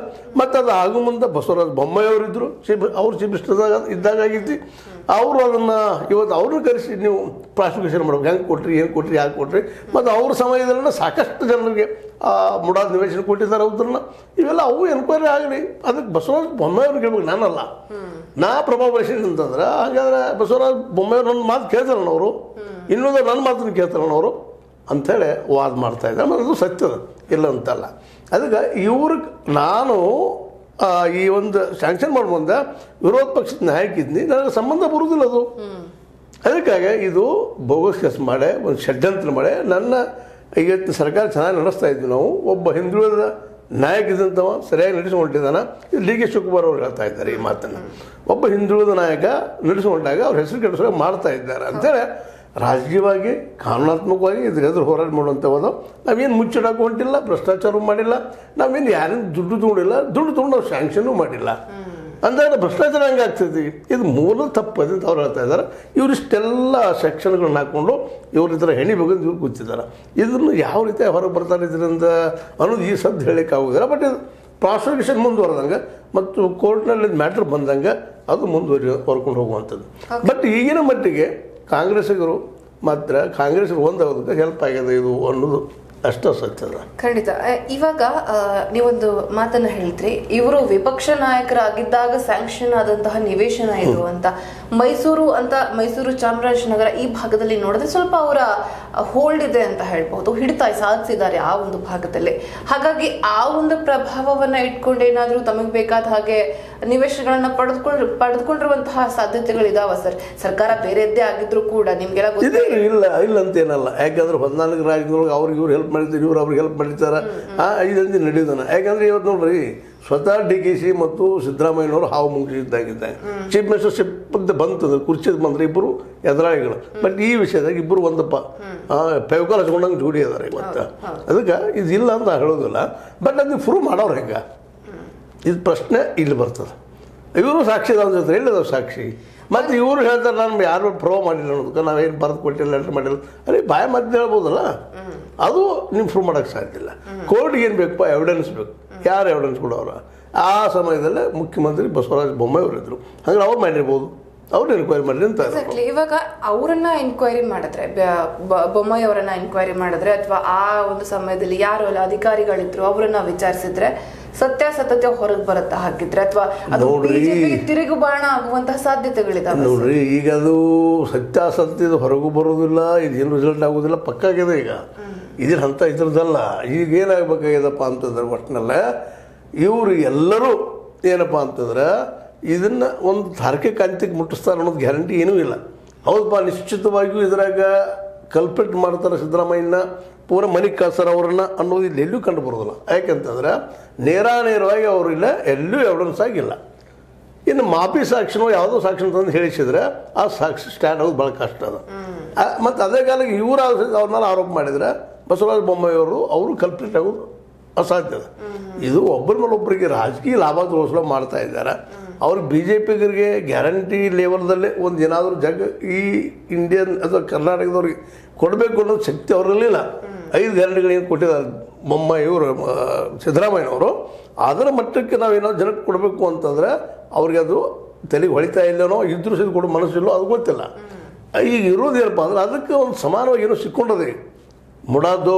ಮತ್ತು ಅದು ಆಗು ಮುಂದೆ ಬಸವರಾಜ ಬೊಮ್ಮಾಯಿ ಅವರಿದ್ದರು ಚೀಫ್ ಅವ್ರು ಚೀಫ್ ಮಿನಿಸ್ಟರ್ದಾಗ ಇದ್ದಾಗ ಆಗೈತಿ ಅವರು ಅದನ್ನು ಇವತ್ತು ಅವ್ರನ್ನ ಕರೆಸಿ ನೀವು ಪ್ರಾಸಿಕ್ಯೂಷನ್ ಮಾಡ್ಬೇಕು ಹೆಂಗೆ ಕೊಟ್ರಿ ಏನು ಕೊಟ್ರಿ ಯಾಕೆ ಕೊಟ್ರಿ ಮತ್ತು ಅವ್ರ ಸಮಯದಲ್ಲಿ ಸಾಕಷ್ಟು ಜನರಿಗೆ ಆ ಮುಡಾದ ನಿವೇಶನ ಕೊಟ್ಟಿದ್ದಾರೆ ಅವ್ರನ್ನ ಇವೆಲ್ಲ ಅವು ಎನ್ಕ್ವೈರಿ ಆಗಲಿ ಅದಕ್ಕೆ ಬಸವರಾಜ ಬೊಮ್ಮಾಯಿ ಅವ್ರಿಗೆ ಹೇಳ್ಬೇಕು ನಾನಲ್ಲ ನಾ ಪ್ರಭಾವ ಬಳಸಿದ್ದೀನಿ ಅಂತಂದ್ರೆ ಹಾಗಾದ್ರೆ ಬಸವರಾಜ ಬೊಮ್ಮಾಯಿ ನನ್ನ ಮಾತು ಕೇಳ್ತಾರಣ್ಣ ಅವರು ಇನ್ನೊಂದು ನನ್ನ ಮಾತನ್ನು ಕೇಳ್ತಾರಣ್ಣ ಅವರು ಅಂಥೇಳಿ ವಾದ ಮಾಡ್ತಾ ಇದ್ದಾರೆ ಮತ್ತು ಅದು ಸತ್ಯದ ಇಲ್ಲ ಅಂತಲ್ಲ ಅದಕ್ಕೆ ಇವ್ರಿಗೆ ನಾನು ಆ, ಈ ಒಂದು ಸ್ಯಾಂಕ್ಷನ್ ಮಾಡೋ ಮುಂದೆ ವಿರೋಧ ಪಕ್ಷದ ನಾಯಕಿದ್ನಿ ನನಗೆ ಸಂಬಂಧ ಬರುವುದಿಲ್ಲ ಅದು ಅದಕ್ಕಾಗಿ ಇದು ಬೋಗಸ್ ಕೇಸ್ ಮಾಡಿ ಒಂದು ಷಡ್ಯಂತ್ರ ಮಾಡಿ ನನ್ನ ಇವತ್ತು ಸರ್ಕಾರ ಚೆನ್ನಾಗಿ ನಡೆಸ್ತಾ ಇದ್ವಿ ನಾವು ಒಬ್ಬ ಹಿಂದುಳಿದ ನಾಯಕ ಇದ್ದಂಥವ ಸರಿಯಾಗಿ ನಡೆಸಿಕೊಂಡಿದ್ದಾನ ಇದು ಡಿ ಕೆ ಶಿವಕುಮಾರ್ ಅವರು ಹೇಳ್ತಾ ಇದ್ದಾರೆ ಈ ಮಾತನ್ನು ಒಬ್ಬ ಹಿಂದುಳಿದ ನಾಯಕ ನಡೆಸಿಕೊಂಡಾಗ ಅವ್ರ ಹೆಸರು ಕೆಡಿಸೋಕೆ ಮಾಡ್ತಾ ಇದ್ದಾರೆ ಅಂತೇಳಿ ರಾಜಕೀಯವಾಗಿ ಕಾನೂನಾತ್ಮಕವಾಗಿ ಇದ್ರ ಎದುರು ಹೋರಾಟ ಮಾಡುವಂಥದ್ದು ನಾವೇನು ಮುಚ್ಚಿಡಕ್ಕೆ ಹೊಂಟಿಲ್ಲ ಭ್ರಷ್ಟಾಚಾರ ಮಾಡಿಲ್ಲ ನಾವೇನು ಯಾರೇನು ದುಡ್ಡು ತೊಗೊಂಡಿಲ್ಲ ದುಡ್ಡು ತೊಗೊಂಡು ನಾವು ಸ್ಯಾಂಕ್ಷನು ಮಾಡಿಲ್ಲ ಅಂದಾಗ ಭ್ರಷ್ಟಾಚಾರ ಹಂಗೆ ಆಗ್ತೈತಿ ಇದು ಮೂಲ ತಪ್ಪದೆ ಅಂತ ಅವ್ರು ಹೇಳ್ತಾ ಇದ್ದಾರೆ ಇವರಿಷ್ಟೆಲ್ಲ ಸೆಕ್ಷನ್ಗಳನ್ನ ಹಾಕ್ಕೊಂಡು ಇವ್ರ ಈ ಥರ ಹೆಣಿ ಬಗ್ಗೆ ಇವ್ರು ಕೂತಿದ್ದಾರೆ ಇದನ್ನು ಯಾವ ರೀತಿ ಹೊರಗೆ ಬರ್ತಾರೆ ಇದರಿಂದ ಅನ್ನೋದು ಈ ಸದ್ದು ಹೇಳಕ್ಕೆ ಆಗೋದಿಲ್ಲ ಬಟ್ ಇದು ಪ್ರಾಸಿಕ್ಯೂಷನ್ ಮುಂದುವರೆದಂಗೆ ಮತ್ತು ಕೋರ್ಟ್ನಲ್ಲಿ ಮ್ಯಾಟ್ರ್ ಬಂದಂಗೆ ಅದು ಮುಂದುವರಿ ಹೊರ್ಕೊಂಡು ಹೋಗುವಂಥದ್ದು ಬಟ್ ಈಗಿನ ಮಟ್ಟಿಗೆ ಕಾಂಗ್ರೆಸ್ಸಿಗರು ಮಾತ್ರ ಕಾಂಗ್ರೆಸ್ಸಿಗೆ ಒಂದಾಗೋದಕ್ಕೆ ಹೆಲ್ಪ್ ಆಗಿದೆ ಇದು ಅನ್ನೋದು ಅಷ್ಟೇ ಸತ್ಯದ ಖಂಡಿತ ಅಹ್, ಇವಾಗ ಅಹ್, ನೀವೊಂದು ಮಾತನ್ನ ಹೇಳಿದ್ರಿ ಇವರು ವಿಪಕ್ಷ ನಾಯಕರಾಗಿದ್ದಾಗ ಸ್ಯಾಂಕ್ಷನ್ ಆದಂತಹ ನಿವೇಶನ ಇದು ಅಂತ ಮೈಸೂರು ಅಂತ ಮೈಸೂರು ಚಾಮರಾಜನಗರ ಈ ಭಾಗದಲ್ಲಿ ನೋಡಿದ್ರೆ ಸ್ವಲ್ಪ ಅವರ ಹೋಲ್ಡ್ ಇದೆ ಅಂತ ಹೇಳ್ಬಹುದು ಹಿಡಿತ ಸಾಧಿಸಿದ್ದಾರೆ ಆ ಒಂದು ಭಾಗದಲ್ಲಿ ಹಾಗಾಗಿ ಆ ಒಂದು ಪ್ರಭಾವವನ್ನ ಇಟ್ಕೊಂಡು ಏನಾದ್ರೂ ತಮಗೆ ಬೇಕಾದ ಹಾಗೆ ನಿವೇಶನಗಳನ್ನ ಪಡೆದುಕೊಂಡು ಪಡೆದುಕೊಂಡಿರುವಂತಹ ಸಾಧ್ಯತೆಗಳಿದಾವ ಸರ್ ಸರ್ಕಾರ ಬೇರೆದ್ದೇ ಆಗಿದ್ರು ಕೂಡ ನಿಮ್ಗೆಲ್ಲ ಗೊತ್ತಿದೆ ಇದೆ ಇಲ್ಲ ಇಲ್ಲ ಅಂತ ಏನಲ್ಲ ಯಾಕಂದ್ರೆ ಹೊಂದಾಣಿಕೆ ರಾಜ್ಯದೊಳಗೆ ಅವ್ರಿಗೆ ಇವ್ರು ಹೆಲ್ಪ್ ಮಾಡಿರ್ತಾರೆ ಇವ್ರು ಅವ್ರಿಗೆ ಹೆಲ್ಪ್ ಮಾಡಿರ್ತಾರೆ ಆ ಐದಂದಿ ನಡೆಯೋದನ್ನ ಯಾಕಂದ್ರೆ ಇವತ್ತು ನೋಡ್ರಿ ಸ್ವತಃ ಡಿ ಕೆ ಸಿ ಮತ್ತು ಸಿದ್ದರಾಮಯ್ಯನವರು ಹಾವು ಮುಗಿಸಿದ್ದಾಗಿದ್ದಾರೆ ಚೀಫ್ ಮಿನಿಸ್ಟರ್ಶಿಪ್ ಅಂತ ಬಂತದ ಕುರ್ಚಿದ್ ಬಂದ್ರೆ ಇಬ್ಬರು ಎದುರಾಳಿಗಳು ಬಟ್ ಈ ವಿಷಯದಾಗ ಇಬ್ಬರು ಒಂದಪ್ಪ ಪೆವಕಾಲ್ ಹಚ್ಕೊಂಡಂಗೆ ಜೋಡಿ ಅದಾರೆ ಇವತ್ತು ಅದಕ್ಕೆ ಇದಿಲ್ಲ ಅಂತ ನಾ ಹೇಳೋದಿಲ್ಲ ಬಟ್ ಅದನ್ನ ಪ್ರೂವ್ ಮಾಡೋರು ಹೆಂಗ ಇದು ಪ್ರಶ್ನೆ ಇಲ್ಲಿ ಬರ್ತದೆ ಇವರು ಸಾಕ್ಷಿ ಅದಾವ ಜೊತೆ ಎಲ್ಲಿದಾವ ಸಾಕ್ಷಿ ಮತ್ತು ಇವರು ಹೇಳ್ತಾರೆ ನಾನು ಯಾರು ಪ್ರೋ ಮಾಡಿಲ್ಲ ಅನ್ನೋದಕ್ಕೆ ನಾವೇನು ಬರೆದು ಕೊಟ್ಟಿಲ್ಲ ಲೆಟ್ರ್ ಮಾಡಿಲ್ಲ ಅರೆ ಬಾಯ ಮದ್ದು ಹೇಳ್ಬೋದಲ್ಲ ಅದು ನೀವು ಪ್ರೂವ್ ಮಾಡೋಕ್ಕೆ ಸಾಧ್ಯ ಇಲ್ಲ ಕೋರ್ಟ್ಗೆ ಏನು ಬೇಕಪ್ಪ ಎವಿಡೆನ್ಸ್ ಬೇಕು ಯಾರು ಎವಿಡೆನ್ಸ್ ಕೊಡೋರು ಆ ಸಮಯದಲ್ಲೇ ಮುಖ್ಯಮಂತ್ರಿ ಬಸವರಾಜ ಬೊಮ್ಮಾಯಿ ಅವರು ಇದ್ರು ಹಂಗೆ ಅವ್ರು ಮಾಡಿರ್ಬೋದು ಅವ್ರು ಎನ್ಕ್ವೈರಿ ಮಾಡಿರಿ ಅಂತ ಇರ್ಬೋದು. ಎಕ್ಸಾಕ್ಟ್ಲಿ ಇವಾಗ ಅವರನ್ನ ಎನ್ಕ್ವೈರಿ ಮಾಡಿದ್ರೆ ಬ- ಬ- ಬೊಮ್ಮಾಯಿ ಅವರನ್ನ ಎನ್ಕ್ವೈರಿ ಮಾಡಿದ್ರೆ ಅಥವಾ ಆ ಒಂದು ಸಮಯದಲ್ಲಿ ಯಾರು ಅಲ್ಲ ಅಧಿಕಾರಿಗಳಿದ್ರು ಅವರನ್ನ ವಿಚಾರಿಸಿದ್ರೆ ಸತ್ಯಾಸತ್ಯತೆ ಹೊರಗೆ ಬರುತ್ತಾ ಹಾಗಿದ್ರೆ ಅಥವಾ ಅದು ನೋಡ್ರಿ. BJP ಗೆ ತಿರುಗು ಬಾಣ ಆಗುವಂತಹ ಸಾಧ್ಯತೆಗಳಿದಾವೆ ನೋಡ್ರಿ ಈಗ ಅದು ಸತ್ಯಾಸತ್ಯದ ಹೊರಗೂ ಬರೋದಿಲ್ಲ ಇದೇನು ರಿಸಲ್ಟ್ ಆಗೋದಿಲ್ಲ ಪಕ್ಕ ಆಗಿದೆ ಈಗ ಇದ್ರ ಹಂತ ಇದ್ರದ್ದಲ್ಲ ಈಗ ಏನಾಗಬೇಕಾಗ್ಯದಪ್ಪ ಅಂತಂದ್ರೆ ಒಟ್ಟಿನಲ್ಲ ಇವರು ಎಲ್ಲರೂ ಏನಪ್ಪ ಅಂತಂದ್ರೆ ಇದನ್ನು ಒಂದು ತಾರ್ಕಿಕ ಅಂತ್ಯಕ್ಕೆ ಮುಟ್ಟಿಸ್ತಾರೆ ಅನ್ನೋದು ಗ್ಯಾರಂಟಿ ಏನೂ ಇಲ್ಲ ಹೌದಪ್ಪ ನಿಶ್ಚಿತವಾಗಿಯೂ ಇದ್ರಾಗ ಕಲ್ಪೆಟ್ ಮಾಡ್ತಾರೆ ಸಿದ್ದರಾಮಯ್ಯನ ಪೂರ ಮನೆಗೆ ಕಳ್ಸಾರ ಅವ್ರನ್ನ ಅನ್ನೋದು ಇಲ್ಲಿ ಎಲ್ಲೂ ಕಂಡು ಬರೋದಿಲ್ಲ ಯಾಕೆಂತಂದ್ರೆ ನೇರಾನೇರವಾಗಿ ಅವರು ಇಲ್ಲ ಎಲ್ಲೂ ಎವಿಡೆನ್ಸ್ ಆಗಿಲ್ಲ ಇನ್ನು ಮಾಪಿ ಸಾಕ್ಷಿನೋ ಯಾವುದೋ ಸಾಕ್ಷಿ ತಂದು ಹೇಳಿಸಿದ್ರೆ ಆ ಸಾಕ್ಷಿ ಸ್ಟ್ಯಾಂಡ್ ಆಗೋದು ಭಾಳ ಕಷ್ಟ ಅದು ಮತ್ತು ಅದೇ ಕಾಲಕ್ಕೆ ಇವರು ಅವ್ರ ಮೇಲೆ ಆರೋಪ ಮಾಡಿದ್ರೆ ಬಸವರಾಜ ಬೊಮ್ಮಾಯಿ ಅವರು ಅವರು ಕಲ್ಪಿಟ್ ಆಗೋದು ಅಸಾಧ್ಯ ಅದು. ಇದು ಒಬ್ಬರ ಮೇಲೆ ಒಬ್ಬರಿಗೆ ರಾಜಕೀಯ ಲಾಭ ತೋರಿಸಲು ಮಾಡ್ತಾ ಇದ್ದಾರೆ ಅವ್ರಿಗೆ ಬಿ ಜೆ ಪಿಗರಿಗೆ ಗ್ಯಾರಂಟಿ ಲೆವೆಲ್ದಲ್ಲೇ ಒಂದು ಏನಾದರೂ ಜಗ ಈ ಇಂಡಿಯನ್ ಅಥವಾ ಕರ್ನಾಟಕದವ್ರಿಗೆ ಕೊಡಬೇಕು ಅನ್ನೋದು ಶಕ್ತಿ ಅವರಲ್ಲಿಲ್ಲ ಐದು ಗ್ಯಾರಂಟಿಗಳು ಏನು ಕೊಟ್ಟಿದ್ದಾರೆ ಬೊಮ್ಮಾಯಿ ಇವರು ಸಿದ್ದರಾಮಯ್ಯನವರು ಅದರ ಮಟ್ಟಕ್ಕೆ ನಾವೇನೋ ಜನಕ್ಕೆ ಕೊಡಬೇಕು ಅಂತಂದ್ರೆ ಅವ್ರಿಗೆ ಅದು ತಲೆಗೆ ಹೊಳಿತಾ ಇಲ್ಲನೋ ಇದ್ರೂ ಸಹ ಕೊಡೋ ಮನಸ್ಸಿಲ್ಲೋ ಅದು ಗೊತ್ತಿಲ್ಲ ಈಗ ಇರೋದು ಏನಪ್ಪ ಅಂದ್ರೆ ಅದಕ್ಕೆ ಒಂದು ಸಮಾನವಾಗಿ ಏನೋ ಸಿಕ್ಕೊಂಡದೆ ಮುಡಾದು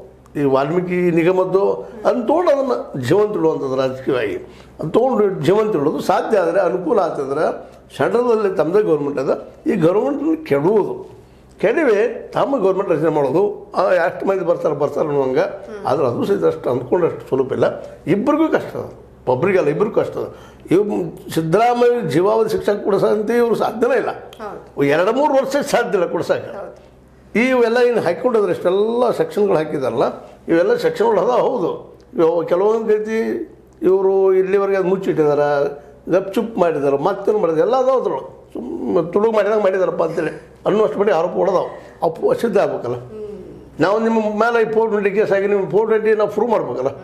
ಈ ವಾಲ್ಮೀಕಿ ನಿಗಮದ್ದು ಅದನ್ನ ತೊಗೊಂಡು ಅದನ್ನು ಜೀವಂತ ಇಡುವಂಥದ್ದು ರಾಜಕೀಯವಾಗಿ ಅದು ತೊಗೊಂಡು ಜೀವಂತ ಇಡೋದು ಸಾಧ್ಯ ಆದರೆ ಅನುಕೂಲ ಆಗ್ತಂದ್ರೆ ಸೆಂಟ್ರಲಲ್ಲಿ ತಮ್ಮದೇ ಗೌರ್ಮೆಂಟ್ ಅದ ಈ ಗೌರ್ಮೆಂಟ್ನ ಕೆಡುವುದು ಕೆಡವೆ ತಮ್ಮ ಗೌರ್ಮೆಂಟ್ ರಚನೆ ಮಾಡೋದು ಆ, ಎಷ್ಟು ಮಂದಿ ಬರ್ತಾರೆ ಬರ್ತಾರೆ ಅನ್ನುವಂಗೆ ಆದ್ರೆ ಅದು ಸಹಿತ ಅಷ್ಟು ಅಂದ್ಕೊಂಡಷ್ಟು ಸುಲಭ ಇಲ್ಲ ಇಬ್ಬರಿಗೂ ಕಷ್ಟ ಅದ ಒಬ್ರಿಗಲ್ಲ ಇಬ್ಬರಿಗೂ ಕಷ್ಟ ಅದ ಇವ್ ಸಿದ್ದರಾಮಯ್ಯ ಜೀವಾವಧಿ ಶಿಕ್ಷಕ ಕೊಡಿಸಂತ ಇವ್ರು ಸಾಧ್ಯನೇ ಇಲ್ಲ ಎರಡು ಮೂರು ವರ್ಷ ಸಾಧ್ಯ ಇಲ್ಲ ಕೊಡ್ಸಕ್ಕೆ ಇವೆಲ್ಲ ಏನು ಹಾಕ್ಕೊಂಡಿದ್ರೆ ಇಷ್ಟೆಲ್ಲ ಸೆಕ್ಷನ್ಗಳು ಹಾಕಿದಾರಲ್ಲ ಇವೆಲ್ಲ ಸೆಕ್ಷನ್ಗಳು ಅದ ಹೌದು ಇವು ಕೆಲವೊಂದು ರೀತಿ ಇವರು ಇಲ್ಲಿವರೆಗೆ ಅದು ಮುಚ್ಚಿಟ್ಟಿದ್ದಾರೆ ಗಪ್ ಚುಪ್ ಮಾಡಿದ್ದಾರೆ ಮತ್ತೇನು ಮಾಡಿದ್ದಾರೆ ಎಲ್ಲ ಅದಾವ ಅದ್ರೊಳಗೆ ಸುಮ್ಮನೆ ತುಳುಗು ಮಾಡಿದಂಗೆ ಮಾಡಿದಾರಪ್ಪ ಅಂತೇಳಿ ಅನ್ನೋಷ್ಟು ಮಟ್ಟಿ ಆರೋಪ ಹೊಡೆದಾವ ಅವು ಅಸಿದ್ಧ ಆಗ್ಬೇಕಲ್ಲ ನಾವು ನಿಮ್ಮ ಮೇಲೆ ಈ ಫೋರ್ ಟ್ವೆಂಟಿ ಕೇಸ್ ಆಗಿ ನಿಮ್ಮ ಫೋರ್ ಟ್ವೆಂಟಿ ನಾವು ಪ್ರೂವ್ ಮಾಡ್ಬೇಕಲ್ಲ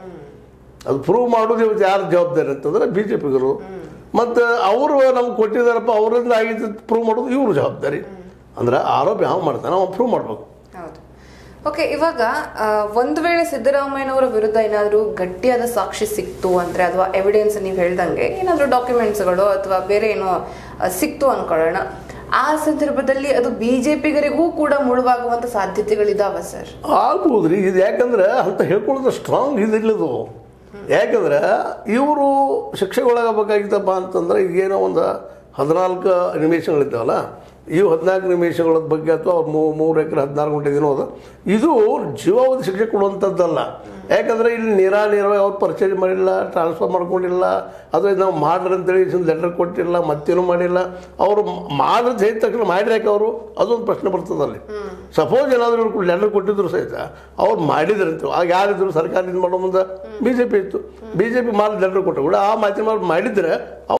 ಅದು ಪ್ರೂವ್ ಮಾಡೋದು ಇವತ್ತು ಯಾರು ಜವಾಬ್ದಾರಿ ಅಂತಂದ್ರೆ ಬಿ ಜೆ ಪಿಗರು ಮತ್ತು ಅವರು ನಮ್ಗೆ ಕೊಟ್ಟಿದ್ದಾರಪ್ಪ ಅವರಿಂದ ಆಗಿದ್ದು ಪ್ರೂವ್ ಮಾಡೋದು ಇವರು ಜವಾಬ್ದಾರಿ ಅಂದ್ರೆ ಆರೋಪ ಯಾವ ಮಾಡ್ತಾನೆ ಅವ್ನು ಪ್ರೂವ್ ಮಾಡ್ಬೇಕು ಹೌದು ಓಕೆ ಇವಾಗ ಆ, ಒಂದು ವೇಳೆ ಸಿದ್ದರಾಮಯ್ಯನವರ ವಿರುದ್ಧ ಏನಾದರೂ ಗಟ್ಟಿಯಾದ ಸಾಕ್ಷಿ ಸಿಕ್ತು ಅಂದ್ರೆ ಅಥವಾ ಎವಿಡೆನ್ಸ್ ನೀವು ಹೇಳ್ದಂಗೆ ಏನಾದರೂ ಡಾಕ್ಯುಮೆಂಟ್ಸ್ಗಳು ಅಥವಾ ಬೇರೆ ಏನೋ ಆ, ಸಿಕ್ತು ಅನ್ಕೊಳ್ಳೋಣ ಆ ಸಂದರ್ಭದಲ್ಲಿ ಅದು ಬಿಜೆಪಿಗರಿಗೂ ಕೂಡ ಮುಳುವಾಗುವಂತ ಸಾಧ್ಯತೆಗಳಿದಾವ ಸರ್ ಆಗ್ಬೋದು ರೀ ಇದು ಯಾಕಂದ್ರೆ ಅಂತ ಹೇಳ್ಕೊಳ್ಳೋದು ಸ್ಟ್ರಾಂಗ್ ಇದಿಲ್ಲದು ಯಾಕಂದ್ರೆ ಇವರು ಶಿಕ್ಷೆಗೊಳಗಾಗಬೇಕಾಗಿತ್ತಪ್ಪ ಅಂತಂದ್ರೆ ಈಗೇನೋ ಒಂದು ಹದಿನಾಲ್ಕು ನಿಮಿಷಗಳಿದ್ದಾವಲ್ಲ ಇವು ಹದಿನಾಲ್ಕು ನಿಮಿಷಗಳ ಬಗ್ಗೆ ಅಥವಾ ಅವ್ರು ಮೂ ಮೂರು ಎಕರೆ ಹದಿನಾರು ಗಂಟೆ ದಿನ ಹೋದ ಇದು ಜೀವಾವಧಿ ಶಿಕ್ಷೆ ಕೊಡುವಂಥದ್ದಲ್ಲ ಯಾಕಂದರೆ ಇಲ್ಲಿ ನೇರಾನೇರವಾಗಿ ಅವ್ರು ಪರ್ಚೇಸ್ ಮಾಡಿಲ್ಲ ಟ್ರಾನ್ಸ್ಫರ್ ಮಾಡ್ಕೊಂಡಿಲ್ಲ ಅಥವಾ ನಾವು ಮಾಡ್ರಿ ಅಂತೇಳಿ ಲೆಟರ್ ಕೊಟ್ಟಿಲ್ಲ ಮತ್ತೇನು ಮಾಡಿಲ್ಲ ಅವರು ಮಾಡಿದ ಹೇಳಿದ ತಕ್ಷಣ ಮಾಡ್ರಿ ಯಾಕೆ ಅವರು ಅದೊಂದು ಪ್ರಶ್ನೆ ಬರ್ತದೆ ಅಲ್ಲಿ ಸಪೋಸ್ ಏನಾದರೂ ಇವ್ರು ಲೆಟರ್ ಕೊಟ್ಟಿದ್ರು ಸಹಿತ ಅವ್ರು ಮಾಡಿದ್ರಂತ ಆಗ ಯಾರಿದ್ರು ಸರ್ಕಾರದಿಂದ ಮಾಡೋ ಮುಂದೆ ಬಿ ಜೆ ಪಿ ಇತ್ತು ಬಿ ಜೆ ಪಿ ಮಾಡಿ ಲೆಟರ್ ಕೊಟ್ಟರು ಕೂಡ ಆ ಮಾತಿನ ಮಾಡಿದ್ರೆ